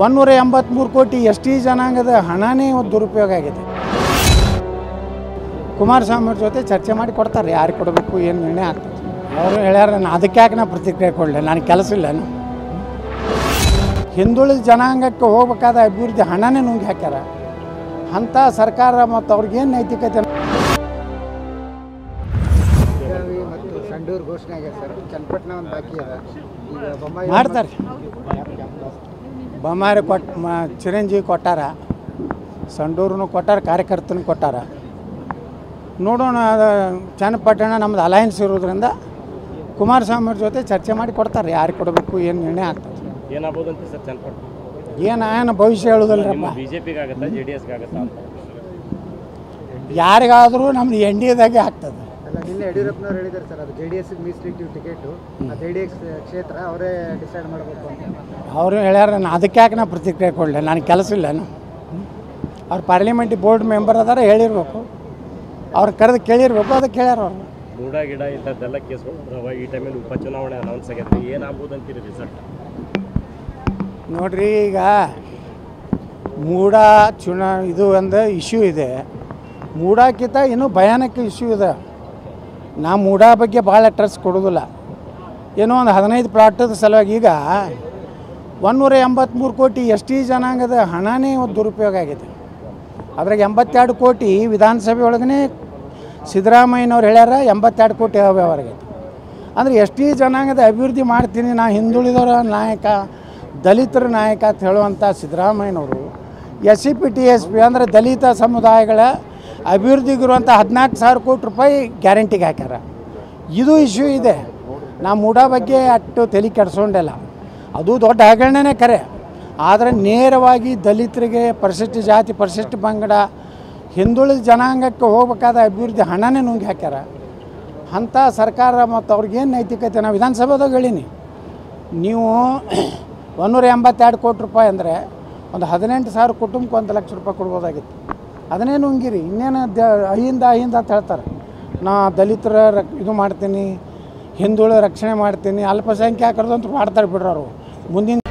ಒಂದೂರ ಎಂಬತ್ತ್ಮೂರು ಕೋಟಿ S T ಜನಾಂಗದ ಹಣನೇ ಒಂದು ದುರುಪಯೋಗ ಆಗಿದೆ ಕುಮಾರಸ್ವಾಮಿ ಅವ್ರ ಜೊತೆ ಚರ್ಚೆ ಮಾಡಿ ಕೊಡ್ತಾರೆ ಯಾರು ಕೊಡಬೇಕು ಏನು ನಿರ್ಣಯ ಆಗ್ತದೆ ಅವರು ಹೇಳ್ಯಾರ ನಾನು ಅದಕ್ಕೆ ಯಾಕೆ ನಾ ಪ್ರತಿಕ್ರಿಯೆ ಕೊಡಲಿ ನನಗೆ ಕೆಲಸ ಇಲ್ಲ ಹಿಂದುಳಿದ ಜನಾಂಗಕ್ಕೆ ಹೋಗ್ಬೇಕಾದ ಅಭಿವೃದ್ಧಿ ಹಣನೇ ನುಂಗಿ ಹಾಕ್ಯಾರ ಅಂಥ ಸರ್ಕಾರ ಮತ್ತು ಅವ್ರಿಗೇನು ನೈತಿಕತೆ ಬೆಳಗಾವಿ ಮತ್ತು ಸಂಡೂರು ಘೋಷಣೆ ಆಗ್ಯದ ಸರ್ ಚನ್ನಪಟ್ಟಣ ಒಂದು ಬಾಕಿ ಅದ ಈಗ ಬೊಮ್ಮಾಯಿ ಮಾಡ್ತಾರೆ ಬೊಮ್ಮಾರಿ ಕೊಟ್ ಮ ಚಿರಂಜೀವಿ ಕೊಟ್ಟಾರ ಸಂಡೂರನು ಕೊಟ್ಟಾರ ಕಾರ್ಯಕರ್ತನ ಕೊಟ್ಟಾರ ನೋಡೋಣ ಅದು ಚನ್ನಪಟ್ಟಣ ನಮ್ದು ಅಲಯನ್ಸ್ ಇರೋದ್ರಿಂದ ಕುಮಾರಸ್ವಾಮಿ ಅವ್ರ ಜೊತೆ ಚರ್ಚೆ ಮಾಡಿ ಕೊಡ್ತಾರೆ ಯಾರು ಕೊಡಬೇಕು ಏನು ನಿರ್ಣಯ ಆಗ್ತದೆ ಏನಾಗ್ಬೋದಂತೆ ಸರ್ ಚನ್ನಪಟ್ಟಣ ಏನು ಏನು ಭವಿಷ್ಯ ಹೇಳೋದಲ್ರಪ್ಪ ನಿಮ್ಮ ಬಿಜೆಪಿಗೆ ಆಗುತ್ತಾ ಜೆ ಡಿ ಎಸ್ಗೆ ಆಗುತ್ತಾ ಅಂತ ಯಾರಿಗಾದರೂ ನಮ್ದು ಎನ್ ಡಿ ಎದಾಗೆ ಆಗ್ತದೆ ಅಲ್ಲ ನಿನ್ನೆ ಯಡಿಯೂರಪ್ಪನವ್ರು ಹೇಳಿದ್ದಾರೆ ಸರ್ ಅದು ಜೆ ಡಿ ಎಸ್ ಮೀಸಲಿಟ್ಟಿವ್ ಟಿಕೆಟು ಆ ಜೆ ಡಿ ಎಸ್ ಕ್ಷೇತ್ರ ಅವರೇ ಡಿಸೈಡ್ ಮಾಡಬೇಕು ಅಂತ ಅವರು ಹೇಳ್ಯಾರ ನಾನು ಅದಕ್ಕೆ ಯಾಕೆ ನಾ ಪ್ರತಿಕ್ರಿಯೆ ಕೊಡಲಿ ನನಗೆ ಕೆಲಸ ಇಲ್ಲ ಅವ್ರು ಪಾರ್ಲಿಮೆಂಟ್ ಬೋರ್ಡ್ ಮೆಂಬರ್ ಅದಾರ ಹೇಳಿರ್ಬೇಕು ಅವ್ರು ಕರೆದು ಕೇಳಿರ್ಬೇಕು ಅದಕ್ಕೆ ಹೇಳ್ಯಾರ ಅವ್ರು ಮೂಡ ಗಿಡ ಇಂಥದ್ದೆಲ್ಲ ಕೇಸ್ಗಳು ಅದಾವ. ಈ ಟೈಮಲ್ಲಿ ಉಪಚುನಾವಣೆ ಅನೌನ್ಸ್ ಆಗ್ಯದ ಏನಾಗ್ಬೋದಂತೀರಿ ರಿಸಲ್ಟ್ ನೋಡ್ರಿ ಈಗ ಮೂಡ ಚುನಾ ಇದು ಒಂದು ಇಶ್ಯೂ ಇದೆ ಮೂಡಕ್ಕಿಂತ ಇನ್ನೂ ಭಯಾನಕ ಇಶ್ಯೂ ಇದೆ ನಾ ಮೂಡ ಬಗ್ಗೆ ಭಾಳ ಟ್ರಸ್ ಕೊಡೋದಿಲ್ಲ ಏನೋ ಒಂದು ಹದಿನೈದು ಪ್ಲಾಟದ ಸಲುವಾಗಿ ಈಗ ಒಂದೂರ ಎಂಬತ್ತ್ಮೂರು ಕೋಟಿ ಎಸ್ ಟಿ ಜನಾಂಗದ ಹಣನೇ ಒಂದು ದುರುಪಯೋಗ ಆಗಿದೆ ಅದ್ರಾಗ ಎಂಬತ್ತೆರಡು ಕೋಟಿ ವಿಧಾನಸಭೆ ಒಳಗನೆ ಸಿದ್ದರಾಮಯ್ಯನವ್ರು ಹೇಳ್ಯಾರ ಎಂಬತ್ತೆರಡು ಕೋಟಿ ಅವ್ಯವಹಾರ ಆಗೈತೆ ಅಂದರೆ ಎಸ್ ಟಿ ಜನಾಂಗದ ಅಭಿವೃದ್ಧಿ ಮಾಡ್ತೀನಿ ನಾ ಹಿಂದುಳಿದವರ ನಾಯಕ ದಲಿತರ ನಾಯಕ ಅಂತ ಹೇಳುವಂಥ ಸಿದ್ದರಾಮಯ್ಯನವರು S C P T S P ಅಂದರೆ ದಲಿತ ಸಮುದಾಯಗಳ ಅಭಿವೃದ್ಧಿಗಿರುವಂಥ ಹದಿನಾಲ್ಕು ಸಾವಿರ ಕೋಟಿ ರೂಪಾಯಿ ಗ್ಯಾರಂಟಿಗೆ ಹಾಕ್ಯಾರ ಇದು ಇಶ್ಯೂ ಇದೆ ನಾ ಮೂಡ ಬಗ್ಗೆ ಅಷ್ಟು ತಲೆ ಕೆಡಿಸ್ಕೊಂಡಿಲ್ಲ ಅದು ದೊಡ್ಡ ಹಗರಣನೇ ಕರೆ ಆದರೆ ನೇರವಾಗಿ ದಲಿತರಿಗೆ ಪರಿಶಿಷ್ಟ ಜಾತಿ ಪರಿಶಿಷ್ಟ ಪಂಗಡ ಹಿಂದುಳಿದ ಜನಾಂಗಕ್ಕೆ ಹೋಗ್ಬೇಕಾದ ಅಭಿವೃದ್ಧಿ ಹಣನೇ ನುಂಗಿ ಹಾಕ್ಯಾರ ಅಂಥ ಸರ್ಕಾರ ಮತ್ತು ಅವ್ರಿಗೇನು ನೈತಿಕತೆ ನಾವು ವಿಧಾನಸಭೆದಾಗ ಹೇಳೀನಿ ನೀವು ಒಂದೂರ ಎಂಬತ್ತೆರಡು ಕೋಟಿ ರೂಪಾಯಿ ಅಂದರೆ ಒಂದು ಹದಿನೆಂಟು ಸಾವಿರ ಕುಟುಂಬಕ್ಕೆ ಒಂದು ಲಕ್ಷ ರೂಪಾಯಿ ಕೊಡ್ಬೋದಾಗಿತ್ತು ಅದನ್ನೇ ನುಂಗಿರಿ ಇನ್ನೇನು ದ ಅಹಿಂದ ಅಹಿಂದ ಅಂತ ಹೇಳ್ತಾರೆ ನಾ ದಲಿತರ ರಕ್ ಇದು ಮಾಡ್ತೀನಿ ಹಿಂದುಳಿದ ರಕ್ಷಣೆ ಮಾಡ್ತೀನಿ ಅಲ್ಪಸಂಖ್ಯಾತರದಂತೂ ಮಾಡ್ತಾರೆ ಬಿಡ್ರಿ ಅವರು ಮುಂದಿನ